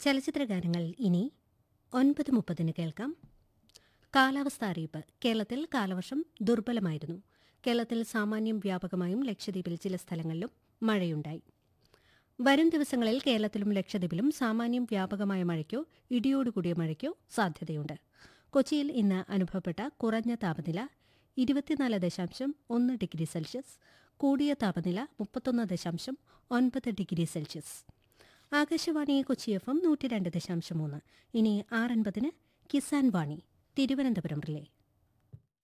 ചലച്ചിത്ര ഗാനങ്ങൾ ഇനി ഒൻപത് മുപ്പതിന് കേൾക്കാം കാലാവസ്ഥ അറിയിപ്പ് കേരളത്തിൽ കാലവർഷം ദുർബലമായിരുന്നു കേരളത്തിൽ സാമാന്യം വ്യാപകമായും ലക്ഷദ്വീപിൽ ചില സ്ഥലങ്ങളിലും മഴയുണ്ടായി വരും ദിവസങ്ങളിൽ കേരളത്തിലും ലക്ഷദ്വീപിലും സാമാന്യം വ്യാപകമായ മഴയ്ക്കോ ഇടിയോടുകൂടിയ മഴയ്ക്കോ സാധ്യതയുണ്ട് കൊച്ചിയിൽ ഇന്ന് അനുഭവപ്പെട്ട കുറഞ്ഞ താപനില ഇരുപത്തിനാല് ദശാംശം ഒന്ന് ഡിഗ്രി സെൽഷ്യസ് കൂടിയ താപനില മുപ്പത്തൊന്ന് ദശാംശം ഒൻപത് degree Celsius Akashvani Kochi F M നൂറ്റി രണ്ട് ദശാംശം മൂന്ന് ഇനി ആറൻപതിന് കിസാൻ വാണി തിരുവനന്തപുരം റിലേ